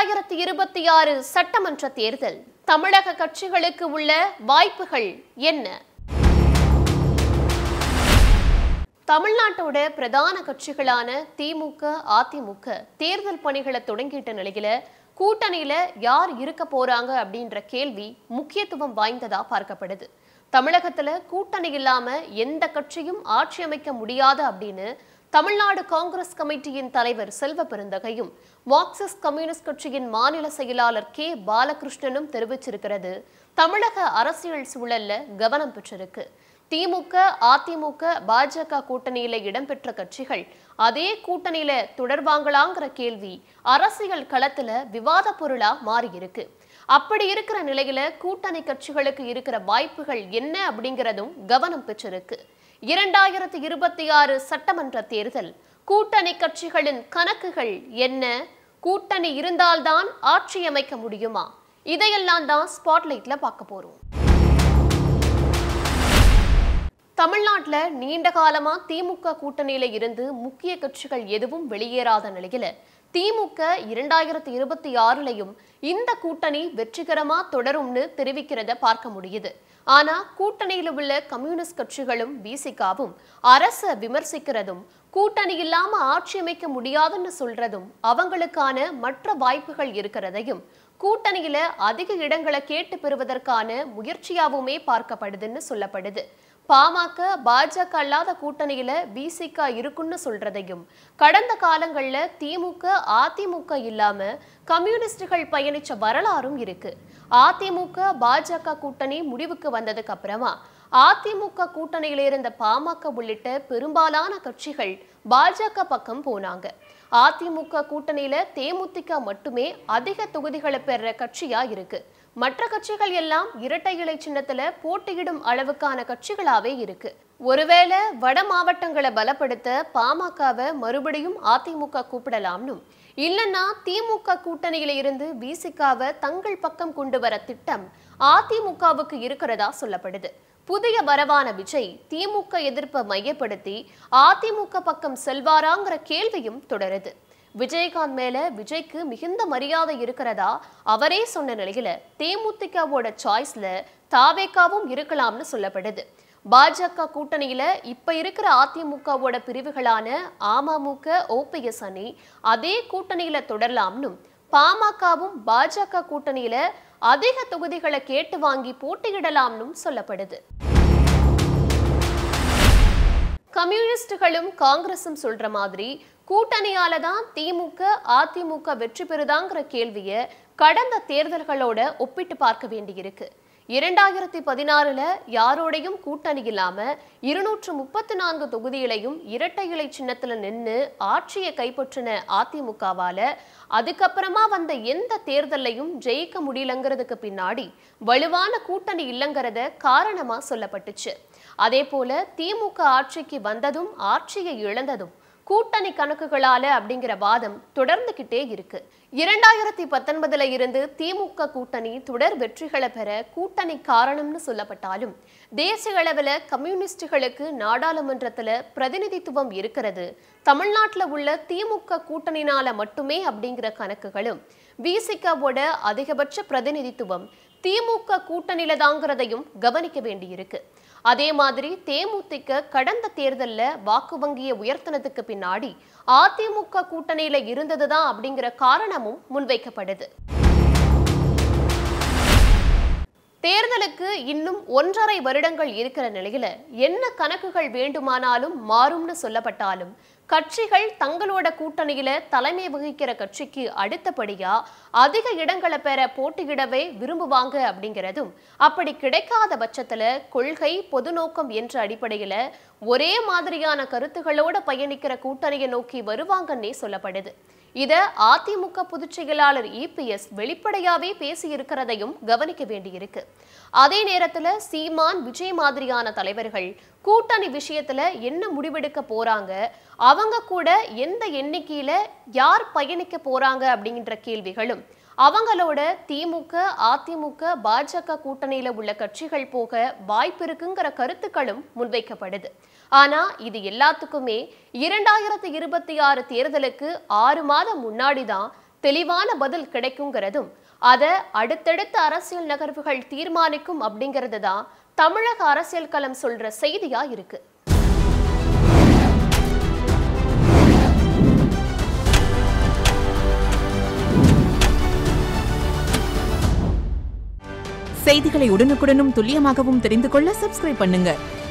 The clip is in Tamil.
இரண்டாயிரத்தி இருபத்தி ஆறு சட்டமன்ற தேர்தல் தமிழக கட்சிகளுக்கு உள்ள வாய்ப்புகள் என்ன தமிழ்நாட்டோட பிரதான கட்சிகளான திமுக அதிமுக தேர்தல் பணிகளை தொடங்கிட்ட நிலையில கூட்டணியில யார் இருக்க போறாங்க அப்படின்ற கேள்வி முக்கியத்துவம் வாய்ந்ததா பார்க்கப்படுது தமிழகத்துல கூட்டணி இல்லாம எந்த கட்சியும் ஆட்சி அமைக்க முடியாது அப்படின்னு தமிழ்நாடு காங்கிரஸ் கமிட்டியின் தலைவர் செல்வ பெருந்தகையும் மார்க்சிஸ்ட் கம்யூனிஸ்ட் கட்சியின் மாநில செயலாளர் கே பாலகிருஷ்ணனும் தெரிவிச்சிருக்கிறது தமிழக அரசியல் சூழல்ல கவனம் பெற்றிருக்கு திமுக அதிமுக பாஜக கூட்டணியில இடம்பெற்ற கட்சிகள் அதே கூட்டணியில தொடர்வாங்களாங்கிற கேள்வி அரசியல் களத்துல விவாத பொருளா மாறி இருக்கு அப்படி இருக்கிற நிலையில கூட்டணி கட்சிகளுக்கு இருக்கிற வாய்ப்புகள் என்ன அப்படிங்கிறதும் கவனம் பெற்றிருக்கு இரண்டாயிரத்தி இருபத்தி ஆறு சட்டமன்ற தேர்தல் கூட்டணி கட்சிகளின் கணக்குகள் என்ன கூட்டணி இருந்தால்தான் ஆட்சி அமைக்க முடியுமா இதையெல்லாம் தான் ஸ்பாட்லைட்ல பார்க்க போறோம் தமிழ்நாட்டுல நீண்ட காலமா திமுக கூட்டணியில இருந்து முக்கிய கட்சிகள் எதுவும் வெளியேறாத நிலையில திமுக இரண்டாயிரத்தி இருபத்தி ஆறுலையும் இந்த கூட்டணி வெற்றிகரமா தொடரும்னு தெரிவிக்கிறத பார்க்க முடியுது ஆனா கூட்டணியில உள்ள கம்யூனிஸ்ட் கட்சிகளும் பிசிகாவும் அரச விமர்சிக்கிறதும் கூட்டணி இல்லாம ஆட்சி அமைக்க முடியாதுன்னு சொல்றதும் அவங்களுக்கான மற்ற வாய்ப்புகள் இருக்கிறதையும் கூட்டணியில அதிக இடங்களை கேட்டு பெறுவதற்கான முயற்சியாவுமே பார்க்கப்படுதுன்னு சொல்லப்படுது பாமக பாஜக அல்லாத கூட்டணியில பிசிக இருக்குன்னு சொல்றதையும் கடந்த காலங்கள்ல திமுக அதிமுக இல்லாம கம்யூனிஸ்டுகள் பயணிச்ச வரலாறும் இருக்கு அதிமுக பாஜக கூட்டணி முடிவுக்கு வந்ததுக்கு அப்புறமா அதிமுக கூட்டணியில இருந்த பாமக உள்ளிட்ட பெரும்பாலான கட்சிகள் பாஜக பக்கம் போனாங்க அதிமுக கூட்டணியில தேமுதிக மட்டுமே அதிக தொகுதிகளை பெற கட்சியா இருக்கு மற்ற கட்சிகள் எல்லாம் இரட்டை இலை சின்னத்துல போட்டியிடும் அளவுக்கான கட்சிகளாவே இருக்கு ஒருவேளை வட மாவட்டங்களை பலப்படுத்த பாமகவை மறுபடியும் அதிமுக கூப்பிடலாம்னு இல்லைன்னா திமுக கூட்டணியில இருந்து பிசிகாவை தங்கள் பக்கம் கொண்டு வர திட்டம் அதிமுகவுக்கு இருக்கிறதா சொல்லப்படுது புதிய வரவான விஜய் திமுக எதிர்ப்பை மையப்படுத்தி அதிமுக பக்கம் செல்வாராங்கிற கேள்வியும் தொடருது விஜயகாந்த் மேல விஜய்க்கு மிகுந்த மரியாதை இருக்கிறதா அவரே சொன்ன நிலையில தேமுதிகவோட சாய்ஸ்ல தாவேக்காவும் இருக்கலாம்னு சொல்லப்படுது பாஜக கூட்டணியில இப்ப இருக்கிற அதிமுகவோட பிரிவுகளான அமமுக ஓபிஎஸ் அணி அதே கூட்டணியில தொடரலாம்னு பாமகவும் பாஜக கூட்டணியில அதிக தொகுதிகளை கேட்டு வாங்கி போட்டியிடலாம்னு சொல்லப்படுது கம்யூனிஸ்டுகளும் காங்கிரஸும் சொல்ற மாதிரி கூட்டணியால தான் திமுக அதிமுக வெற்றி பெறுதாங்கிற கேள்வியை கடந்த தேர்தல்களோட ஒப்பிட்டு பார்க்க வேண்டியிருக்கு இரண்டாயிரத்தி பதினாறுல யாரோடையும் கூட்டணி இல்லாம இருநூற்று முப்பத்தி நான்கு தொகுதிகளையும் இரட்டை இலை சின்னத்துல நின்று ஆட்சியை கைப்பற்றின அதிமுகவால அதுக்கப்புறமா வந்த எந்த தேர்தலையும் ஜெயிக்க முடியலங்கிறதுக்கு பின்னாடி வலுவான கூட்டணி இல்லைங்கிறத காரணமா சொல்லப்பட்டுச்சு அதே போல திமுக ஆட்சிக்கு வந்ததும் ஆட்சியை இழந்ததும் கூட்டணி கணக்குகளால அப்படிங்கிற வாதம் தொடர்ந்துகிட்டே இருக்கு இரண்டாயிரத்தி பத்தொன்பதுல இருந்து திமுக கூட்டணி தொடர் வெற்றிகளை பெற கூட்டணி காரணம்னு சொல்லப்பட்டாலும் தேசிய அளவில் கம்யூனிஸ்டுகளுக்கு நாடாளுமன்றத்துல பிரதிநிதித்துவம் இருக்கிறது தமிழ்நாட்டில் உள்ள திமுக கூட்டணினால மட்டுமே அப்படிங்கிற கணக்குகளும் விசிகாவோட அதிகபட்ச பிரதிநிதித்துவம் திமுக கூட்டணியில தாங்கிறதையும் கவனிக்க வேண்டியிருக்கு அதே மாதிரி தேமுதிக கடந்த தேர்தல்ல வாக்கு வங்கியை உயர்த்தினதுக்கு பின்னாடி அதிமுக கூட்டணியில இருந்ததுதான் அப்படிங்கிற காரணமும் முன்வைக்கப்படுது தேர்தலுக்கு இன்னும் ஒன்றரை வருடங்கள் இருக்கிற நிலையில என்ன கணக்குகள் வேண்டுமானாலும் மாறும்னு சொல்லப்பட்டாலும் கட்சிகள் தங்களோட கூட்டணியில தலைமை வகிக்கிற கட்சிக்கு அடுத்தபடியா அதிக இடங்களை பெற போட்டியிடவே விரும்புவாங்க அப்படிங்கிறதும் அப்படி கிடைக்காத பட்சத்துல கொள்கை பொது நோக்கம் என்ற அடிப்படையில ஒரே மாதிரியான கருத்துகளோட பயணிக்கிற கூட்டணியை நோக்கி வருவாங்கன்னே சொல்லப்படுது இத அதிமுக பொதுச் செயலாளர் இபிஎஸ் வெளிப்படையாவே பேசி இருக்கிறதையும் கவனிக்க வேண்டியிருக்கு அதே நேரத்துல சீமான் விஜய் மாதிரியான தலைவர்கள் கூட்டணி விஷயத்துல என்ன முடிவெடுக்க போறாங்க அவங்க கூட எந்த எண்ணிக்கையில யார் பயணிக்க போறாங்க அப்படிங்கிற கேள்விகளும் அவங்களோட திமுக அதிமுக பாஜக கூட்டணியில உள்ள கட்சிகள் போக வாய்ப்பு இருக்குங்கிற கருத்துக்களும் முன்வைக்கப்படுது ஆனா இது எல்லாத்துக்குமே இரண்டாயிரத்தி இருபத்தி ஆறு தேர்தலுக்கு ஆறு மாதம் முன்னாடி தான் தெளிவான பதில் கிடைக்குங்கிறதும் அதை அடுத்தடுத்த அரசியல் நகர்வுகள் தீர்மானிக்கும் அப்படிங்கிறது தான் தமிழக அரசியல் களம் சொல்ற செய்தியா இருக்கு செய்திகளை உடனுக்குடனும் துல்லியமாகவும் தெரிந்து கொள்ள சப்ஸ்கிரைப் பண்ணுங்க